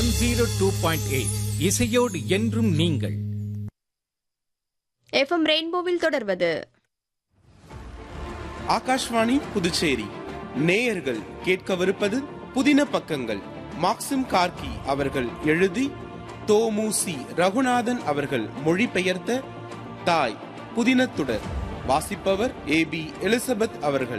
one zero two point eight இசையோடு என்றும் நீங்கள் எஃப்எம் ரெயின்போவில் தொடர்வது ஆகாஷ்வாணி புதுச்சேரி நேயர்கள் கேட்கவிருப்பது புதின பக்கங்கள் மாக்சிம் கார்கி அவர்கள் எழுதி தோமுசி ரகுநாதன் அவர்கள் மொழிபெயர்த்த தாய் புதினத்துடர் வாசிப்பவர் ஏ பி எலிசபெத் அவர்கள்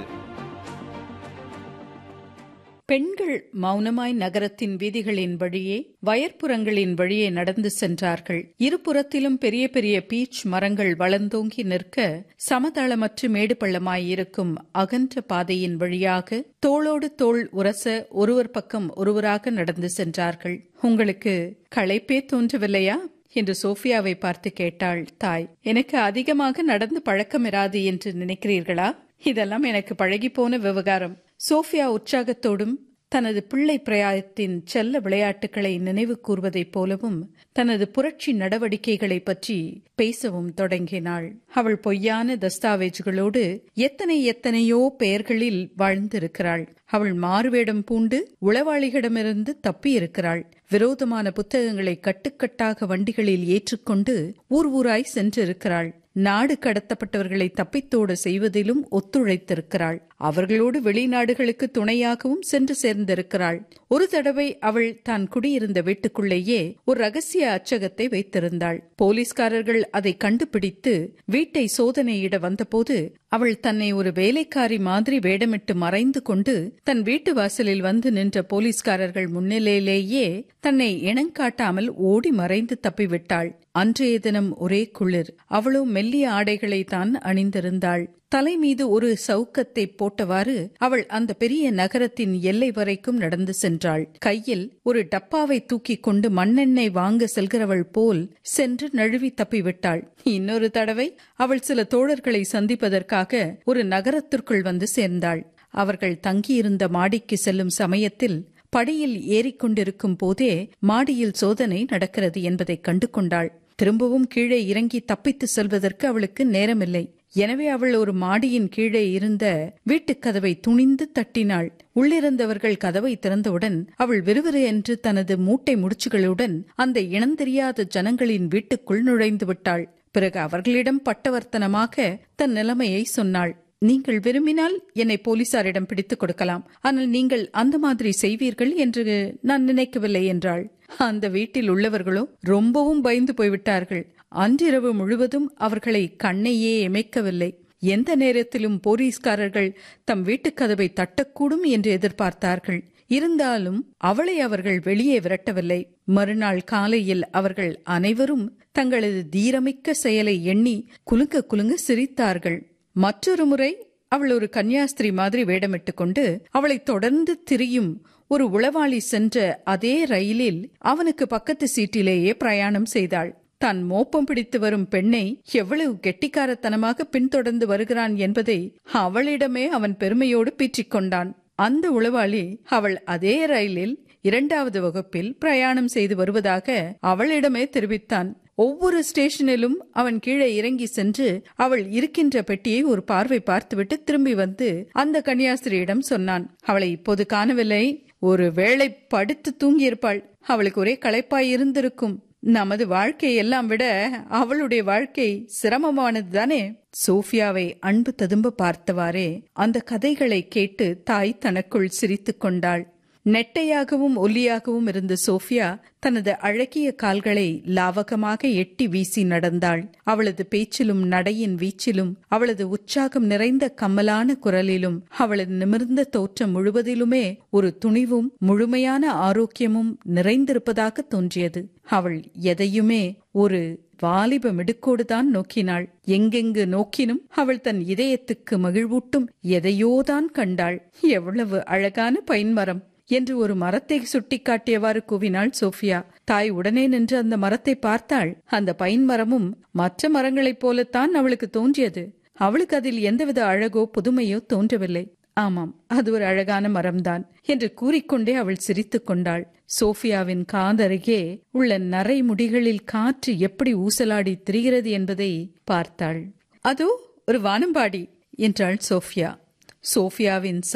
பெண்கள் மௌனமாய் நகரத்தின் வீதிகளின் வழியே வயற்புறங்களின் வழியே நடந்து சென்றார்கள் இருபுறத்திலும் பெரிய பெரிய பீச் மரங்கள் வளர்ந்தோங்கி நிற்க சமதளமற்று மேடு பள்ளமாயிருக்கும் அகன்ற பாதையின் வழியாக தோளோடு தோள் உரச ஒருவர் பக்கம் ஒருவராக நடந்து சென்றார்கள் உங்களுக்கு களைப்பே தோன்றவில்லையா என்று சோஃபியாவை பார்த்து கேட்டாள் தாய் எனக்கு அதிகமாக நடந்து பழக்கமிராது என்று நினைக்கிறீர்களா இதெல்லாம் எனக்கு பழகிப்போன விவகாரம் சோஃபியா உற்சாகத்தோடும் தனது பிள்ளை பிரயாயத்தின் செல்ல விளையாட்டுகளை நினைவு கூர்வதைப் போலவும் தனது புரட்சி நடவடிக்கைகளை பற்றி பேசவும் தொடங்கினாள் அவள் பொய்யான தஸ்தாவேஜுகளோடு எத்தனை எத்தனையோ பெயர்களில் வாழ்ந்திருக்கிறாள் அவள் மாறுவேடம் பூண்டு உளவாளிகளிடமிருந்து தப்பியிருக்கிறாள் விரோதமான புத்தகங்களை கட்டுக்கட்டாக வண்டிகளில் ஏற்றுக்கொண்டு ஊர் ஊராய் சென்றிருக்கிறாள் நாடு கடத்தப்பட்டவர்களை தப்பித்தோடு செய்வதிலும் ஒத்துழைத்திருக்கிறாள் அவர்களோடு வெளிநாடுகளுக்கு துணையாகவும் சென்று சேர்ந்திருக்கிறாள் ஒரு தடவை அவள் தான் குடியிருந்த வீட்டுக்குள்ளேயே ஒரு ரகசிய அச்சகத்தை வைத்திருந்தாள் போலீஸ்காரர்கள் அதை கண்டுபிடித்து வீட்டை சோதனையிட வந்தபோது அவள் தன்னை ஒரு வேலைக்காரி மாதிரி வேடமிட்டு மறைந்து கொண்டு தன் வீட்டு வாசலில் வந்து நின்ற போலீஸ்காரர்கள் முன்னிலையிலேயே தன்னை இனங்காட்டாமல் ஓடி மறைந்து தப்பிவிட்டாள் அன்றைய தினம் ஒரே குளிர் அவளோ மெல்லிய ஆடைகளை தான் அணிந்திருந்தாள் தலை மீது ஒரு சவுக்கத்தை போட்டவாறு அவள் அந்த பெரிய நகரத்தின் எல்லை வரைக்கும் நடந்து சென்றாள் கையில் ஒரு டப்பாவை தூக்கிக் கொண்டு மண்ணெண்ணெய் வாங்க செல்கிறவள் போல் சென்று நழுவி தப்பிவிட்டாள் இன்னொரு தடவை அவள் சில தோழர்களை சந்திப்பதற்காக ஒரு நகரத்திற்குள் வந்து சேர்ந்தாள் அவர்கள் தங்கியிருந்த மாடிக்கு செல்லும் சமயத்தில் படியில் ஏறிக்கொண்டிருக்கும் போதே மாடியில் சோதனை நடக்கிறது என்பதை கண்டு கொண்டாள் திரும்பவும் கீழே இறங்கி தப்பித்து செல்வதற்கு அவளுக்கு நேரமில்லை எனவே அவள் ஒரு மாடியின் கீழே இருந்த வீட்டுக் கதவை துணிந்து தட்டினாள் உள்ளிருந்தவர்கள் கதவை திறந்தவுடன் அவள் விறுவிறு என்று தனது மூட்டை முடிச்சுகளுடன் அந்த இனந்தெரியாத ஜனங்களின் வீட்டுக்குள் நுழைந்து விட்டாள் பிறகு அவர்களிடம் பட்டவர்த்தனமாக தன் நிலைமையை சொன்னாள் நீங்கள் விரும்பினால் என்னை போலீசாரிடம் பிடித்துக் கொடுக்கலாம் ஆனால் நீங்கள் அந்த மாதிரி செய்வீர்கள் என்று நான் நினைக்கவில்லை என்றாள் அந்த வீட்டில் உள்ளவர்களோ ரொம்பவும் பயந்து போய்விட்டார்கள் அன்றிரவு முழுவதும் அவர்களை கண்ணையே எமைக்கவில்லை எந்த நேரத்திலும் போலீஸ்காரர்கள் தம் வீட்டுக் கதவை தட்டக்கூடும் என்று எதிர்பார்த்தார்கள் இருந்தாலும் அவளை அவர்கள் வெளியே விரட்டவில்லை மறுநாள் காலையில் அவர்கள் அனைவரும் தங்களது தீரமிக்க செயலை எண்ணி குலுங்க குலுங்க சிரித்தார்கள் மற்றொரு முறை அவள் ஒரு கன்னியாஸ்திரி மாதிரி வேடமிட்டு கொண்டு அவளை தொடர்ந்து திரியும் ஒரு உளவாளி சென்ற அதே ரயிலில் அவனுக்கு பக்கத்து சீட்டிலேயே பிரயாணம் செய்தாள் தான் மோப்பம் பிடித்து வரும் பெண்ணை எவ்வளவு கெட்டிக்காரத்தனமாக பின்தொடர்ந்து வருகிறான் என்பதை அவளிடமே அவன் பெருமையோடு பீற்றிக் கொண்டான் அந்த உளவாளி அவள் அதே ரயிலில் இரண்டாவது வகுப்பில் பிரயாணம் செய்து வருவதாக அவளிடமே தெரிவித்தான் ஒவ்வொரு ஸ்டேஷனிலும் அவன் கீழே இறங்கி சென்று அவள் இருக்கின்ற பெட்டியை ஒரு பார்வை பார்த்துவிட்டு திரும்பி வந்து அந்த கன்னியாஸ்திரியிடம் சொன்னான் அவளை இப்போது காணவில்லை ஒரு வேளை படுத்து தூங்கியிருப்பாள் அவளுக்கு ஒரே களைப்பாய் இருந்திருக்கும் நமது வாழ்க்கை எல்லாம் விட அவளுடைய வாழ்க்கை சிரமமானது தானே சோஃபியாவை அன்பு ததும்ப பார்த்தவாறே அந்த கதைகளை கேட்டு தாய் தனக்குள் சிரித்துக் கொண்டாள் நெட்டையாகவும் ஒல்லியாகவும் இருந்த சோஃபியா தனது அழகிய கால்களை லாவகமாக எட்டி வீசி நடந்தாள் அவளது பேச்சிலும் நடையின் வீச்சிலும் அவளது உற்சாகம் நிறைந்த கம்மலான குரலிலும் அவளது நிமிர்ந்த தோற்றம் முழுவதிலுமே ஒரு துணிவும் முழுமையான ஆரோக்கியமும் நிறைந்திருப்பதாக தோன்றியது அவள் எதையுமே ஒரு வாலிப மிடுக்கோடுதான் நோக்கினாள் எங்கெங்கு நோக்கினும் அவள் தன் இதயத்துக்கு மகிழ்வூட்டும் எதையோதான் கண்டாள் எவ்வளவு அழகான பைன்மரம் என்று ஒரு மரத்தை சுட்டிக்காட்டியவாறு கூவினாள் சோஃபியா தாய் உடனே நின்று அந்த மரத்தை பார்த்தாள் அந்த பைன் மரமும் மற்ற மரங்களைப் போலத்தான் அவளுக்கு தோன்றியது அவளுக்கு அதில் எந்தவித அழகோ புதுமையோ தோன்றவில்லை ஆமாம் அது ஒரு அழகான மரம்தான் என்று கூறிக்கொண்டே அவள் சிரித்துக் கொண்டாள் சோஃபியாவின் காதருகே உள்ள நரை முடிகளில் காற்று எப்படி ஊசலாடி திரிகிறது என்பதை பார்த்தாள் அதோ ஒரு வானம்பாடி என்றாள் சோஃபியா சோஃபியாவின்